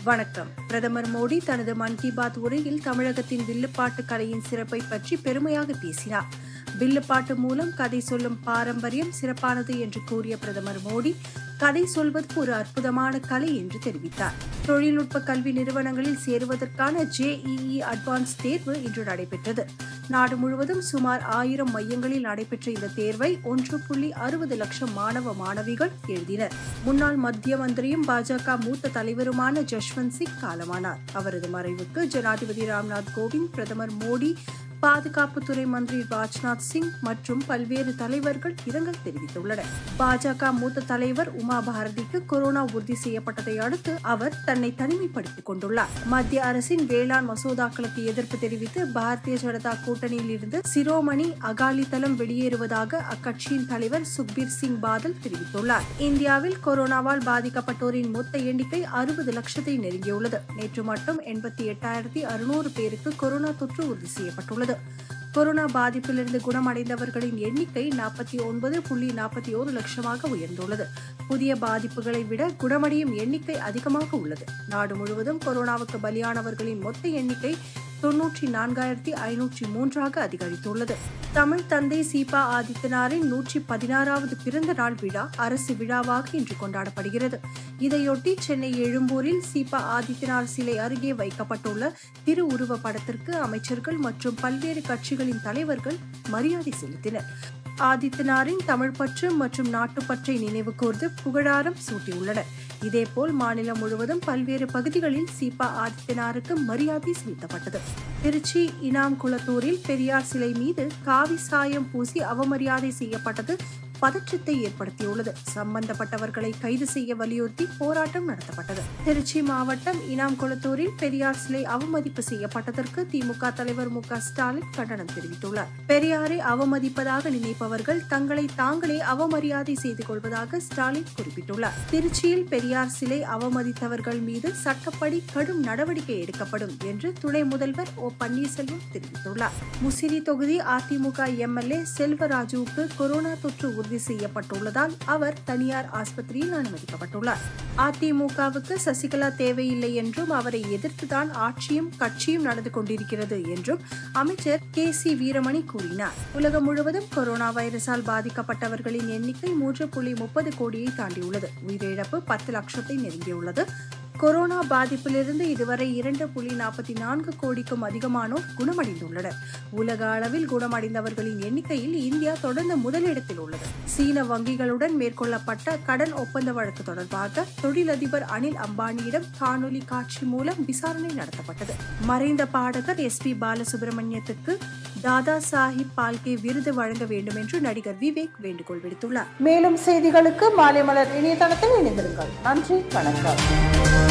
வணக்கம் பிரதமர் மோடி தனது மன் கி பாத் உரையில் தமிழகத்தின் வில்லுப்பாட்டு கலையின் சிறப்பை பற்றி பெருமையாக பேசினார் வில்லுப்பாட்டு மூலம் கதை சொல்லும் பாரம்பரியம் சிறப்பானது என்று கூறிய பிரதமர் மோடி கதை சொல்வது ஒரு அற்புதமான கலை என்று தெரிவித்தார் தொழில்நுட்ப கல்வி நிறுவனங்களில் சேருவதற்கான ஜேஇஇ அட்வான்ஸ் தேர்வு இன்று நடைபெற்றது நாடு முழுவதும் சுமார் ஆயிரம் மையங்களில் நடைபெற்ற இந்த தேர்வை ஒன்று புள்ளி அறுபது லட்சம் மாணவ மாணவிகள் எழுதினர் முன்னாள் மத்திய மந்திரியும் பாஜக மூத்த தலைவருமான ஜஷ்வந்த் சிங் காலமானார் அவரது மறைவுக்கு ஜனாதிபதி ராம்நாத் கோவிந்த் பிரதமர் மோடி பாதுகாப்புத்துறை மந்திரி ராஜ்நாத் சிங் மற்றும் பல்வேறு தலைவர்கள் இரங்கல் தெரிவித்துள்ளனர் பாஜக மூத்த தலைவர் உமா பாரதிக்கு கொரோனா உறுதி செய்யப்பட்டதை அடுத்து அவர் தன்னை தனிமைப்படுத்திக் கொண்டுள்ளார் மத்திய அரசின் வேளாண் மசோதாக்களுக்கு எதிர்ப்பு தெரிவித்து பாரதிய ஜனதா கூட்டணியில் இருந்து சிரோமணி அகாலிதளம் வெளியேறுவதாக அக்கட்சியின் தலைவர் சுக்பீர் சிங் பாதல் தெரிவித்துள்ளார் இந்தியாவில் கொரோனாவால் பாதிக்கப்பட்டோரின் மொத்த எண்ணிக்கை அறுபது லட்சத்தை நெருங்கியுள்ளது நேற்று மட்டும் எண்பத்தி எட்டாயிரத்தி அறுநூறு பேருக்கு கொரோனா தொற்று உறுதி செய்யப்பட்டுள்ளது கொரோனா பாதிப்பிலிருந்து குணமடைந்தவர்களின் எண்ணிக்கை நாற்பத்தி ஒன்பது புள்ளி நாற்பத்தி ஒரு லட்சமாக உயர்ந்துள்ளது புதிய பாதிப்புகளை விட குணமடையும் எண்ணிக்கை அதிகமாக உள்ளது நாடு முழுவதும் கொரோனாவுக்கு பலியானவர்களின் மொத்த எண்ணிக்கை தொன்னூற்றி நான்காயிரத்தி ஐநூற்றி மூன்றாக அதிகரித்துள்ளது தமிழ் தந்தை சீபா ஆதித்தனாரின் நூற்றி பதினாறாவது பிறந்த நாள் விழா அரசு விழாவாக இன்று கொண்டாடப்படுகிறது இதையொட்டி சென்னை எழும்பூரில் சீபா ஆதித்தனார் சிலை அருகே வைக்கப்பட்டுள்ள திருவுருவ படத்திற்கு அமைச்சர்கள் மற்றும் பல்வேறு கட்சிகளின் தலைவர்கள் மரியாதை செலுத்தினர் ஆதித்தனாரின் தமிழ்ப்பற்று மற்றும் நாட்டுப்பற்றை நினைவு கூர்ந்து புகழாரம் சூட்டியுள்ளனர் இதேபோல் மாநிலம் முழுவதும் பல்வேறு பகுதிகளில் சீபா ஆதித்தனாருக்கு மரியாதை செலுத்தப்பட்டது திருச்சி இனாம் குளத்தூரில் பெரியார் சிலை மீது காவி சாயம் பூசி அவமரியாதை செய்யப்பட்டது பதற்றத்தை ஏற்படுத்தியுள்ளது சம்பந்தப்பட்டவர்களை கைது செய்ய வலியுறுத்தி போராட்டம் நடத்தப்பட்டது திருச்சி மாவட்டம் இனாம் குளத்தூரில் பெரியார் சிலை அவமதிப்பு செய்யப்பட்டதற்கு திமுக தலைவர் மு ஸ்டாலின் கண்டனம் தெரிவித்துள்ளார் பெரியாரை அவமதிப்பதாக நினைப்பவர்கள் தங்களை தாங்களே அவமரியாதை செய்து கொள்வதாக ஸ்டாலின் குறிப்பிட்டுள்ளார் திருச்சியில் பெரியார் சிலை அவமதித்தவர்கள் மீது சட்டப்படி கடும் நடவடிக்கை எடுக்கப்படும் என்று துணை முதல்வர் ஓ பன்னீர்செல்வம் தெரிவித்துள்ளார் முசிறி தொகுதி அதிமுக எம்எல்ஏ செல்வராஜுவுக்கு கொரோனா தொற்று உறுதி செய்யப்பட்டுள்ளதால் அவர் தனியார் ஆஸ்பத்திரியில் அனுமதிக்கப்பட்டுள்ளார் அதிமுகவுக்கு சசிகலா தேவையில்லை என்றும் அவரை எதிர்த்துதான் ஆட்சியும் கட்சியும் நடந்து கொண்டிருக்கிறது என்றும் அமைச்சர் கே சி வீரமணி கூறினார் உலகம் முழுவதும் கொரோனா வைரஸால் பாதிக்கப்பட்டவர்களின் எண்ணிக்கை மூன்று புள்ளி முப்பது கோடியை தாண்டியுள்ளது உயிரிழப்பு பத்து லட்சத்தை நெருங்கியுள்ளது கொரோனா பாதிப்பிலிருந்து இதுவரை இரண்டு புள்ளி நாற்பத்தி நான்கு கோடிக்கும் அதிகமானோர் குணமடைந்துள்ளனர் உலக அளவில் குணமடைந்தவர்களின் எண்ணிக்கையில் இந்தியா தொடர்ந்து முதலிடத்தில் உள்ளது சீன வங்கிகளுடன் மேற்கொள்ளப்பட்ட கடன் ஒப்பந்த வழக்கு தொடர்பாக தொழிலதிபர் அனில் அம்பானியிடம் காணொலி காட்சி மூலம் விசாரணை நடத்தப்பட்டது மறைந்த பாடகர் எஸ் பி பாலசுப்ரமணியத்துக்கு தாதா சாஹிப் பால்கே விருது வழங்க வேண்டும் என்று நடிகர் விவேக் வேண்டுகோள் விடுத்துள்ளார் மேலும் செய்திகளுக்கு மாலை மலர் இணையதளத்தில் இணைந்திருங்கள் நன்றி வணக்கம்